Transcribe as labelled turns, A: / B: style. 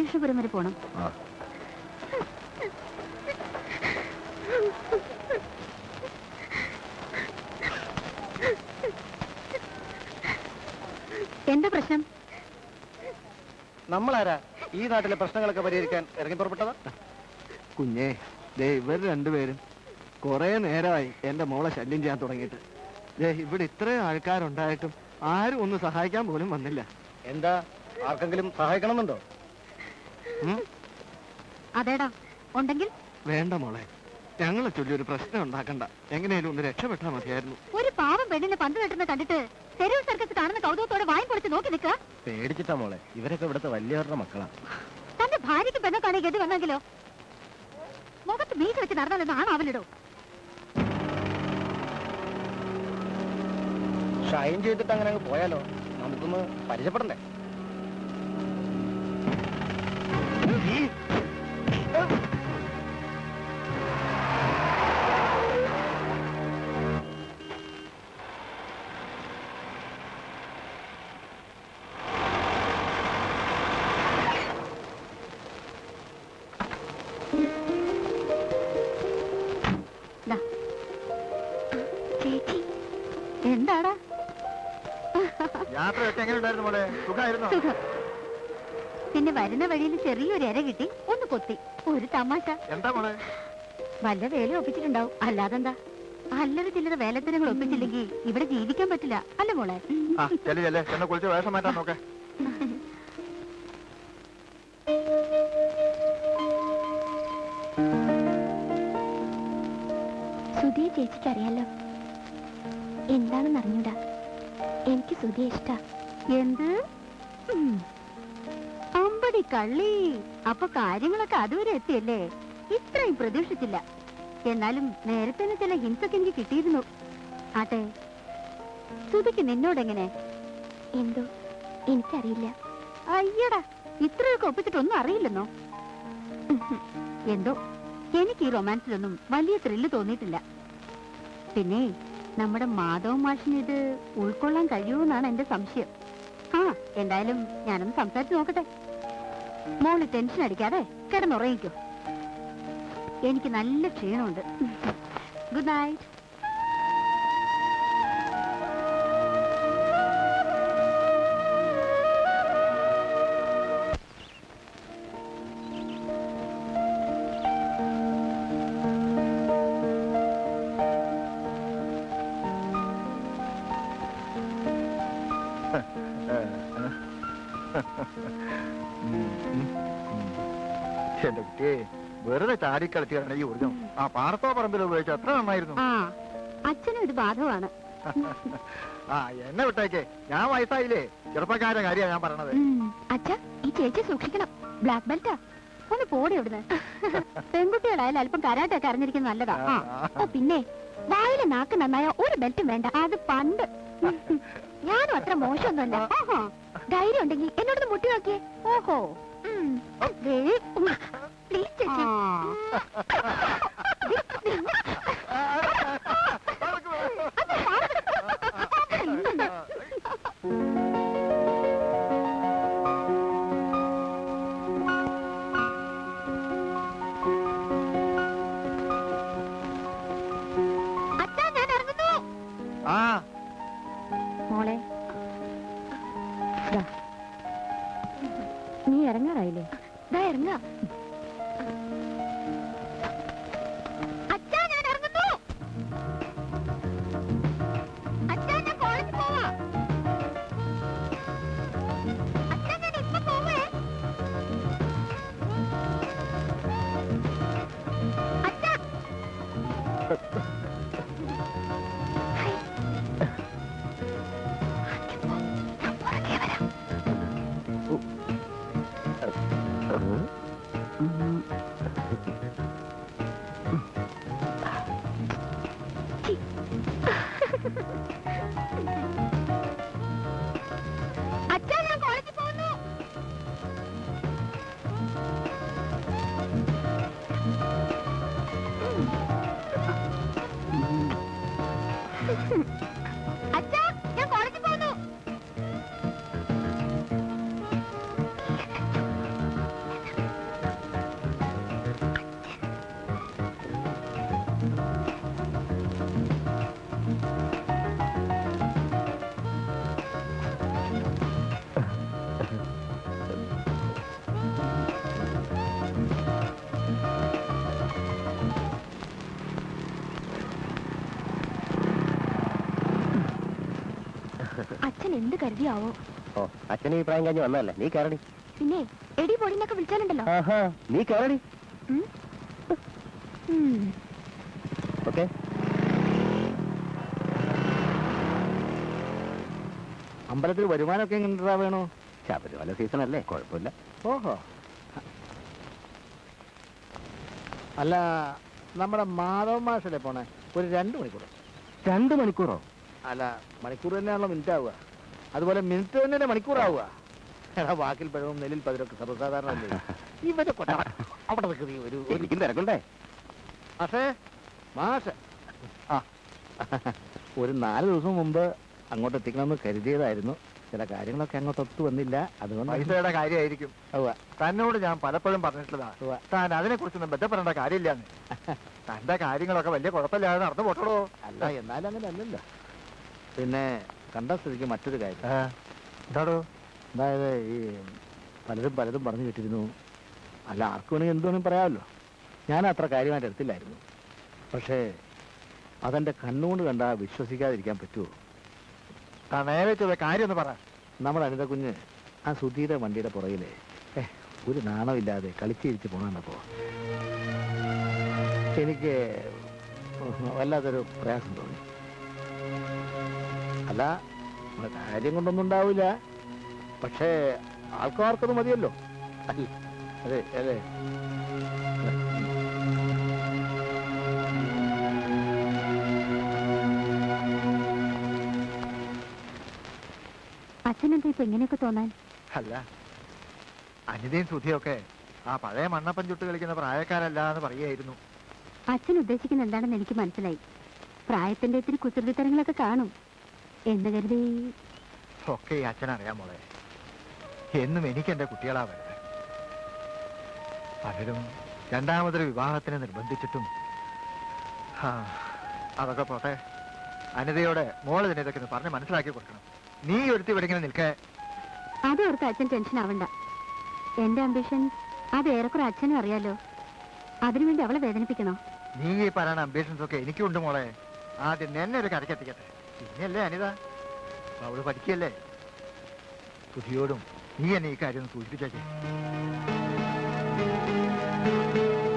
A: ബാലകൃഷ്ണപുരം വരെ പോണം
B: ആ
A: എന്താ പ്രശ്നം
B: നമ്മളാരാ ഈ നാട്ടിലെ പ്രശ്നങ്ങളൊക്കെ പരിഹരിക്കാൻ ഇറങ്ങി പുറപ്പെട്ടതാ
C: കുഞ്ഞേ ദേ ഇവർ രണ്ടുപേരും കുറെ നേരമായി എന്റെ മോളെ ശല്യം ചെയ്യാൻ തുടങ്ങിയിട്ട് ദേ ഇവിടെ ഇത്രയും ആൾക്കാരുണ്ടായിട്ടും ആരും ഒന്ന് സഹായിക്കാൻ പോലും വന്നില്ല
B: എന്താ ആർക്കെങ്കിലും സഹായിക്കണമെന്നുണ്ടോ
C: ഉം?
A: അതേടാ ഉണ്ടെങ്കിൽ
C: വേണ്ട മോളെ ഞങ്ങളെ ചൊല്ലി ഒരു പ്രശ്നം ഉണ്ടാക്കണ്ട എങ്ങനെയാലും ഒന്ന് രക്ഷപ്പെട്ടാൽ മതിയായിരുന്നു
A: ഒരു പാവം പെണ്ണിനെ പന്ത് തട്ടുന്ന കണ്ടിട്ട് തെരുവ് സർക്കസ് കാണുന്ന കൗതുകത്തോടെ വായും പൊളിച്ച് നോക്കി നിൽക്കുക
B: പേടിച്ചിട്ടാ മോളെ ഇവരൊക്കെ ഇവിടുത്തെ വലിയവരുടെ മക്കളാ
A: തന്റെ ഭാര്യയ്ക്ക് പെണ്ണൊക്കെയാണെങ്കിൽ ഗതി വന്നെങ്കിലോ മുഖത്ത് മീശ വെച്ച് നടന്നാലൊന്നും ആണാവില്ലടോ
B: ഷൈൻ ചെയ്തിട്ട് അങ്ങനെ അങ്ങ് പോയാലോ നമുക്കൊന്ന് പരിചയപ്പെടണ്ടേ
A: ദാ. ചേച്ചി എന്താടാ
C: യാത്രയൊക്കെ എങ്ങനെ ഉണ്ടായിരുന്നു മോളെ സുഖമായിരുന്നോ
A: സുഖം പിന്നെ വരുന്ന വഴിയിൽ ചെറിയൊരു ഇര കിട്ടി ഒന്ന് കൊത്തി ഒരു തമാശ
C: എന്താ മോളെ
A: വല്ല വേല ഒപ്പിച്ചിട്ടുണ്ടാവും അല്ലാതെന്താ അല്ലറ ചില്ലറ വേലത്തരങ്ങൾ ഒപ്പിച്ചില്ലെങ്കിൽ ഇവിടെ ജീവിക്കാൻ പറ്റില്ല അല്ല മോളെ
C: ആ ചെല്ലു ചെല്ലേ എന്നെ കുളിച്ച് വേഷം മാറ്റാൻ നോക്കേ
D: സുധിയെ ചേച്ചിക്ക് അറിയാലോ എന്താണെന്ന് അറിഞ്ഞൂടാ എനിക്ക് സുധിയെ ഇഷ്ടാ
A: എന്ത് ഉം. അമ്പടി കള്ളി അപ്പൊ കാര്യങ്ങളൊക്കെ അതുവരെ എത്തിയല്ലേ ഇത്രയും പ്രതീക്ഷിച്ചില്ല എന്നാലും നേരത്തെ തന്നെ ചില ഹിംസൊക്കെ എനിക്ക് കിട്ടിയിരുന്നു ആട്ടെ സുധിക്ക് നിന്നോടെങ്ങനെ
D: എന്തോ എനിക്കറിയില്ല
A: അയ്യടാ ഇത്രയൊക്കെ ഒപ്പിച്ചിട്ടൊന്നും അറിയില്ലെന്നോ എന്തോ എനിക്ക് ഈ റൊമാൻസിലൊന്നും വലിയ ത്രില്ല് തോന്നിയിട്ടില്ല പിന്നെ നമ്മുടെ മാധവ് മാഷിന് ഇത് ഉൾക്കൊള്ളാൻ കഴിയുമെന്നാണ് എന്റെ സംശയം ആ എന്തായാലും ഞാനൊന്ന് സംസാരിച്ച് നോക്കട്ടെ മോള് ടെൻഷൻ അടിക്കാതെ കിടന്നുറങ്ങിക്കോ എനിക്ക് നല്ല ക്ഷീണമുണ്ട് ഗുഡ് നൈറ്റ്
C: എന്റെ കുട്ടിയെ വെറുതെ ചാടിക്കളിച്ചാണ് ഈ ഊർജം ആ പാർത്തോ പറമ്പിൽ ഉപയോഗിച്ച എത്ര നന്നായിരുന്നു
A: ആ അച്ഛനും ഇത് ബാധകമാണ്
C: ആ എന്നെ വിട്ടേക്കേ ഞാൻ വയസ്സായില്ലേ ചെറുപ്പക്കാരുടെ കാര്യമാണ് ഞാൻ പറഞ്ഞത്
A: അച്ഛ ഈ ചേച്ചി സൂക്ഷിക്കണം ബ്ലാക്ക് ബെൽറ്റാ ഒന്ന് പോടി അവിടുന്ന് പെൺകുട്ടികളായാലും അല്പം കരാട്ടൊക്കെ അറിഞ്ഞിരിക്കുന്നത് നല്ലതാ ആ. ഓ പിന്നെ വായിലെ നാക്ക് നന്നായ ഒരു ബെൽറ്റും വേണ്ട അത് പണ്ട് ഞാനും അത്ര മോശമൊന്നുമല്ല ഓഹോ ധൈര്യം ഉണ്ടെങ്കിൽ എന്നോട് മുട്ടി നോക്കിയേ ഓഹോ ഉം. ദേ, ഉം. പ്ലീസ് ചേച്ചി അച്ഛാ ഞാൻ ഇറങ്ങുന്നു
C: ആ
A: മോളെ ദാ. നീ ഇറങ്ങാറായില്ലേ ദാ ഇറങ്ങാ അച്ഛാ ഞാൻ ഇറങ്ങുന്നു അച്ഛാ ഞാൻ കോളേജിൽ പോവാ അച്ഛാ ഞാൻ ഇപ്പൊ പോവേ അച്ഛാ അച്ഛാ ഞാൻ കോളേജിൽ പോകുന്നു അച്ഛാ ഞാൻ കോളേജിൽ പോകുന്നു എന്ത് കരുതിയാവോ
B: ഓ അച്ഛനും ഈ പ്രായം കഴിഞ്ഞ് വന്നതല്ലേ നീ കയറടി
A: പിന്നെ എടി പൊടിന്നൊക്കെ വിളിച്ചാലുണ്ടല്ലോ
B: ആഹാ നീ കയറടി
A: ഉം? ഉം.
B: ഓക്കെ
C: അമ്പലത്തിൽ വരുമാനമൊക്കെ എങ്ങനെ വേണോ
B: ശബരിമല സീസൺ അല്ലേ കുഴപ്പമില്ല
C: ഓഹോ അല്ല നമ്മുടെ മാധവ മാഷല്ലേ പോണേ ഒരു രണ്ട് മണിക്കൂർ
B: രണ്ട് മണിക്കൂറോ
C: അല്ല മണിക്കൂർ തന്നെയാണല്ലോ മിനിറ്റ് ആവുക അതുപോലെ മിനിറ്റ് തന്നെ മണിക്കൂറാവുക എടാ വാക്കിൽ പഴവും നെല്ലിൽ പതിരൊക്കെ സർവ്വസാധാരണ അല്ലേ ഇവരെ കൊണ്ട അവിടെ നിൽക്കുന്ന ഈ ഒരു ഒരു
B: എനിക്കും തിരക്കുണ്ടേ
C: മാഷേ മാഷ് ആ ഒരു നാല് ദിവസം മുമ്പ് അങ്ങോട്ട് എത്തിക്കണമെന്ന് കരുതിയതായിരുന്നു ചില കാര്യങ്ങളൊക്കെ അങ്ങോട്ട് ഒത്തു വന്നില്ല അതുകൊണ്ട്
E: പൈസയുടെ കാര്യമായിരിക്കും
C: ഉവ്വ.
E: തന്നോട് ഞാൻ പലപ്പോഴും പറഞ്ഞിട്ടുള്ളതാ
C: ഉവ്വ.
E: താൻ അതിനെ കുറിച്ചൊന്നും ബന്ധപ്പെടേണ്ട കാര്യമില്ലാന്ന് തന്റെ കാര്യങ്ങളൊക്കെ വലിയ കുഴപ്പമില്ലാതെ നടന്നു പോട്ടോടോ
C: അല്ല എന്നാലും അങ്ങനെ അല്ലല്ലോ പിന്നെ കണ്ട സ്ഥിതിക്ക് മറ്റൊരു കാര്യം
E: എന്താടോ
C: അതായത് ഈ പലരും പലതും പറഞ്ഞു കേട്ടിരുന്നു അല്ല ആർക്ക് വേണമെങ്കിൽ എന്ത് വേണമെങ്കിൽ പറയാമല്ലോ ഞാൻ അത്ര കാര്യമായിട്ട് എടുത്തില്ലായിരുന്നു പക്ഷേ അതെൻ്റെ കണ്ണുകൊണ്ട് കണ്ടാൽ വിശ്വസിക്കാതിരിക്കാൻ പറ്റുമോ
E: താൻ നേരെ ചെയ്ത കാര്യം ഒന്ന് പറ
C: നമ്മുടെ അനിത കുഞ്ഞ് ആ സുധീര വണ്ടിയുടെ പുറകിലെ ഏ, ഒരു നാണമില്ലാതെ കളിച്ചിരിച്ച് പോകണപ്പോ എനിക്ക് വല്ലാത്തൊരു പ്രയാസം തോന്നി അല്ല നമ്മുടെ കാര്യം കൊണ്ടൊന്നും ഉണ്ടാവില്ല പക്ഷേ ആൾക്കാർക്കത് മതിയല്ലോ അല്ലേ അതെ അല്ലേ
A: അച്ഛനെന്താ ഇപ്പൊ ഇങ്ങനെയൊക്കെ തോന്നാൻ
E: അല്ല അനിതയും സുധിയൊക്കെ ആ പഴയ മണ്ണപ്പൻ ചുട്ട് കളിക്കുന്ന പ്രായക്കാരല്ല എന്ന് പറയായിരുന്നു
A: അച്ഛൻ ഉദ്ദേശിക്കുന്ന എന്താണെന്ന് എനിക്ക് മനസ്സിലായി പ്രായത്തിന്റെ ഇത്തിരി കുസൃതിത്തരങ്ങളൊക്കെ കാണും എന്ന് കരുതി
E: ഒക്കെ ഈ അച്ഛനറിയാൻ മോളെ എന്നും എനിക്ക് എന്റെ കുട്ടികളാ വരുന്നത് പലരും രണ്ടാമതൊരു വിവാഹത്തിന് നിർബന്ധിച്ചിട്ടും ഹാ, അതൊക്കെ പോട്ടെ അനിതയോടെ മോള് തന്നെ ഇതൊക്കെ ഒന്ന് പറഞ്ഞ് മനസ്സിലാക്കി കൊടുക്കണം നീ ഒരുത്തി ഇവിടെ ഇങ്ങനെ നിൽക്കേ
A: അത് ഓർത്ത് അച്ഛൻ ടെൻഷൻ ആവണ്ട എന്റെ അംബിഷൻ അത് ഏറെക്കുറെ അച്ഛനും അറിയാലോ അതിനുവേണ്ടി അവളെ വേദനിപ്പിക്കണോ
E: നീ ഈ പറയുന്ന അംബിഷൻസ് ഒക്കെ എനിക്കുണ്ട് മോളെ ആദ്യം എന്നെ ഒരു കരക്കെത്തിക്കട്ടെ പിന്നെയല്ലേ അനിത അവള് പഠിക്കല്ലേ സുധിയോടും നീ എന്നെ ഈ കാര്യം ഒന്ന് സൂചിപ്പിച്ചേക്കേ